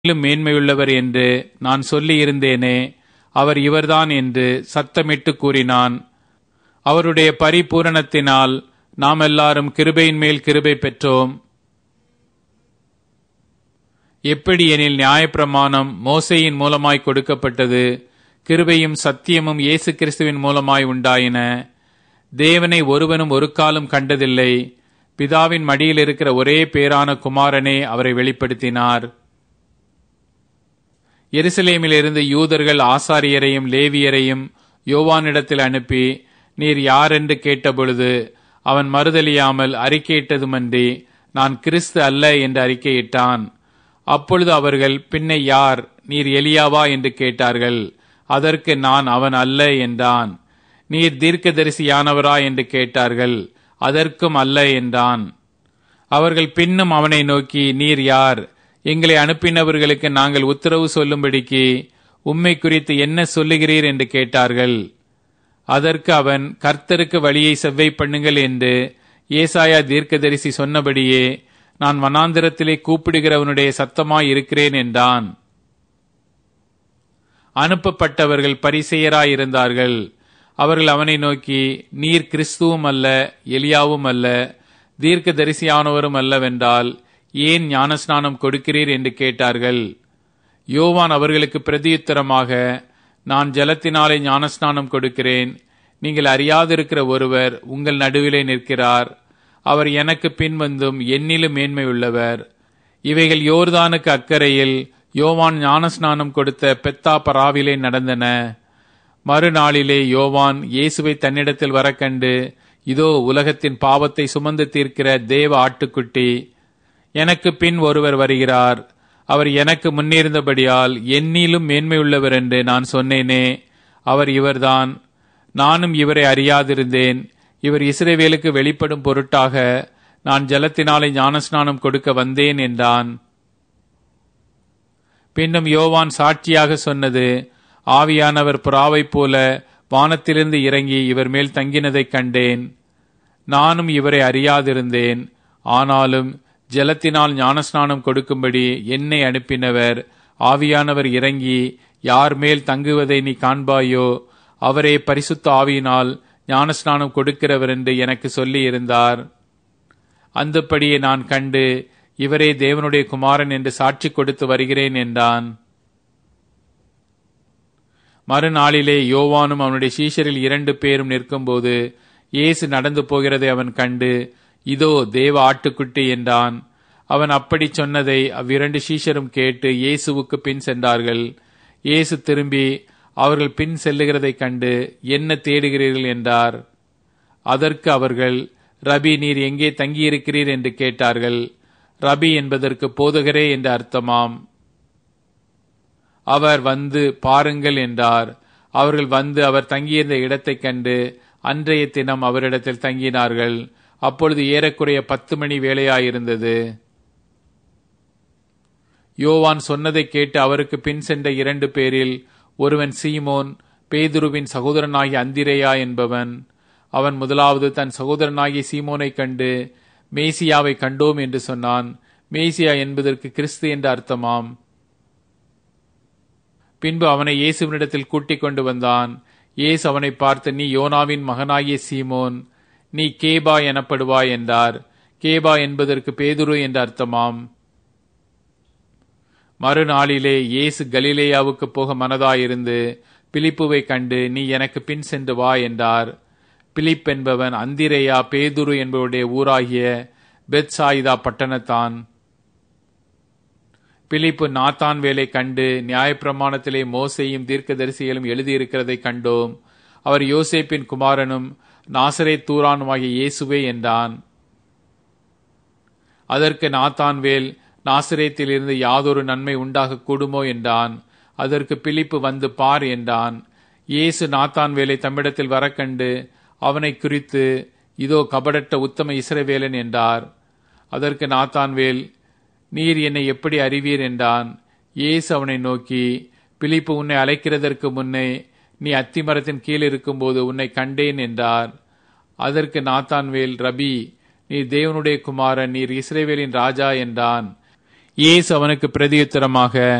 மேலும் மேன்மையுள்ளவர் என்று நான் சொல்லியிருந்தேனே அவர் இவர்தான் என்று சத்தமிட்டு கூறினான் அவருடைய பரிபூரணத்தினால் நாம் எல்லாரும் கிருபையின் மேல் கிருபை பெற்றோம் எப்படி எனில் நியாயப்பிரமாணம் மோசையின் மூலமாய் கொடுக்கப்பட்டது கிருபையும் சத்தியமும் இயேசு கிறிஸ்துவின் மூலமாய் உண்டாயின தேவனை ஒருவனும் ஒரு காலம் கண்டதில்லை பிதாவின் மடியில் இருக்கிற ஒரே பேரான குமாரனே அவரை வெளிப்படுத்தினார் எருசலேமிலிருந்து யூதர்கள் ஆசாரியரையும் லேவியரையும் யோவானிடத்தில் அனுப்பி நீர் யார் என்று கேட்டபொழுது அவன் மறுதலியாமல் அறிக்கையிட்டதுமன்றி நான் கிறிஸ்து அல்ல என்று அறிக்கையிட்டான் அப்பொழுது அவர்கள் பின்னை யார் நீர் எலியாவா என்று கேட்டார்கள் அதற்கு நான் அவன் அல்ல என்றான் நீர் தீர்க்கதரிசியானவரா என்று கேட்டார்கள் அதற்கும் அல்ல என்றான் அவர்கள் பின்னும் அவனை நோக்கி நீர் யார் எங்களை அனுப்பினவர்களுக்கு நாங்கள் உத்தரவு சொல்லும்படிக்கு உம்மை குறித்து என்ன சொல்லுகிறீர் என்று கேட்டார்கள் அதற்கு அவன் கர்த்தருக்கு வழியை செவ்வை பண்ணுங்கள் என்று ஏசாயா தீர்க்கதரிசி சொன்னபடியே நான் வனாந்திரத்திலே கூப்பிடுகிறவனுடைய சத்தமாய் இருக்கிறேன் என்றான் அனுப்பப்பட்டவர்கள் பரிசெயராயிருந்தார்கள் அவர்கள் அவனை நோக்கி நீர் கிறிஸ்துவும் அல்ல எலியாவும் அல்ல தீர்க்க தரிசியானவரும் அல்லவென்றால் ஏன் ஞானஸ்நானம் கொடுக்கிறீர் என்று கேட்டார்கள் யோவான் அவர்களுக்கு பிரதியுத்தரமாக நான் ஜலத்தினாலே ஞானஸ்நானம் கொடுக்கிறேன் நீங்கள் அறியாதிருக்கிற ஒருவர் உங்கள் நடுவிலே நிற்கிறார் அவர் எனக்கு பின்வந்தும் என்னிலும் மேன்மை உள்ளவர் இவைகள் யோர்தானுக்கு அக்கறையில் யோவான் ஞானஸ்நானம் கொடுத்த பெத்தா பராவிலே நடந்தன மறுநாளிலே யோவான் இயேசுவை தன்னிடத்தில் வர கண்டு இதோ உலகத்தின் பாவத்தை சுமந்து தீர்க்கிற தேவ ஆட்டுக்குட்டி எனக்கு பின் ஒருவர் வருகிறார் அவர் எனக்கு முன்னிருந்தபடியால் என்னிலும் மேன்மையுள்ளவர் என்று நான் சொன்னேனே அவர் இவர்தான் நானும் இவரை அறியாதிருந்தேன் இவர் இஸ்ரேவேலுக்கு வெளிப்படும் பொருட்டாக நான் ஜலத்தினாலே ஞானஸ்நானம் கொடுக்க வந்தேன் என்றான் பின்னும் யோவான் சாட்சியாக சொன்னது ஆவியானவர் புறாவைப் போல வானத்திலிருந்து இறங்கி இவர் மேல் தங்கினதைக் கண்டேன் நானும் இவரை அறியாதிருந்தேன் ஆனாலும் ஜலத்தினால் ஞானஸ்நானம் கொடுக்கும்படி என்னை அனுப்பினவர் ஆவியானவர் இறங்கி யார் மேல் தங்குவதை நீ காண்பாயோ அவரே பரிசுத்த ஆவியினால் ஞானஸ்நானம் கொடுக்கிறவர் என்று எனக்கு சொல்லி இருந்தார் அந்தப்படியே நான் கண்டு இவரே தேவனுடைய குமாரன் என்று சாட்சி கொடுத்து வருகிறேன் என்றான் மறுநாளிலே யோவானும் அவனுடைய சீஷரில் இரண்டு பேரும் நிற்கும்போது இயேசு நடந்து போகிறதை அவன் கண்டு இதோ தேவ ஆட்டுக்குட்டி என்றான் அவன் அப்படி சொன்னதை அவ்விரண்டு சீஷரும் கேட்டு இயேசுவுக்கு பின் சென்றார்கள் இயேசு திரும்பி அவர்கள் பின் செல்லுகிறதைக் கண்டு என்ன தேடுகிறீர்கள் என்றார் அதற்கு அவர்கள் ரபி நீர் எங்கே தங்கியிருக்கிறீர் என்று கேட்டார்கள் ரபி என்பதற்கு போதகரே என்று அர்த்தமாம் அவர் வந்து பாருங்கள் என்றார் அவர்கள் வந்து அவர் தங்கியிருந்த இடத்தைக் கண்டு அன்றைய தினம் அவரிடத்தில் தங்கினார்கள் அப்பொழுது ஏறக்குறைய பத்து மணி வேலையாயிருந்தது யோவான் சொன்னதை கேட்டு அவருக்கு பின் சென்ற இரண்டு பேரில் ஒருவன் சீமோன் பேதுருவின் சகோதரனாகி அந்திரேயா என்பவன் அவன் முதலாவது தன் சகோதரனாகிய சீமோனைக் கண்டு மேசியாவை கண்டோம் என்று சொன்னான் மேசியா என்பதற்கு கிறிஸ்து என்ற அர்த்தமாம் பின்பு அவனை இயேசுவினிடத்தில் கூட்டிக் கொண்டு வந்தான் இயேசு அவனை பார்த்து நீ யோனாவின் மகனாகிய சீமோன் நீ கேபா எனப்படுவாய் என்றார் கேபா என்பதற்கு பேதுரு என்ற அர்த்தமாம் மறுநாளிலே இயேசு கலிலேயாவுக்கு போக மனதாயிருந்து பிலிப்புவை கண்டு நீ எனக்கு பின் சென்று வா என்றார் பிலிப் என்பவன் அந்திரேயா பேதுரு என்பவருடைய ஊராகிய பெத்சாயிதா பட்டணத்தான் பிலிப்பு நாத்தான் வேலை கண்டு நியாயப்பிரமாணத்திலே மோசையும் தீர்க்கதரிசிகளும் எழுதியிருக்கிறதை கண்டோம் அவர் யோசேப்பின் குமாரனும் நாசரே தூரானுமாகிய இயேசுவே என்றான் அதற்கு நாத்தான்வேல் நாசிரேத்திலிருந்து யாதொரு நன்மை உண்டாக கூடுமோ என்றான் அதற்கு பிலிப்பு வந்து பார் என்றான் இயேசு நாத்தான்வேலை தம்மிடத்தில் வரக்கண்டு அவனை குறித்து இதோ கபடட்ட உத்தம இஸ்ரவேலன் என்றார் அதற்கு நாத்தான்வேல் நீர் என்னை எப்படி அறிவீர் என்றான் இயேசு அவனை நோக்கி பிலிப்பு உன்னை அழைக்கிறதற்கு முன்னே நீ அத்திமரத்தின் கீழ் இருக்கும்போது உன்னை கண்டேன் என்றார் அதற்கு நாத்தான்வேல் ரபி நீர் தேவனுடைய குமாரன் நீர் இஸ்ரேவேலின் ராஜா என்றான் இயேசு அவனுக்கு பிரதியுத்தரமாக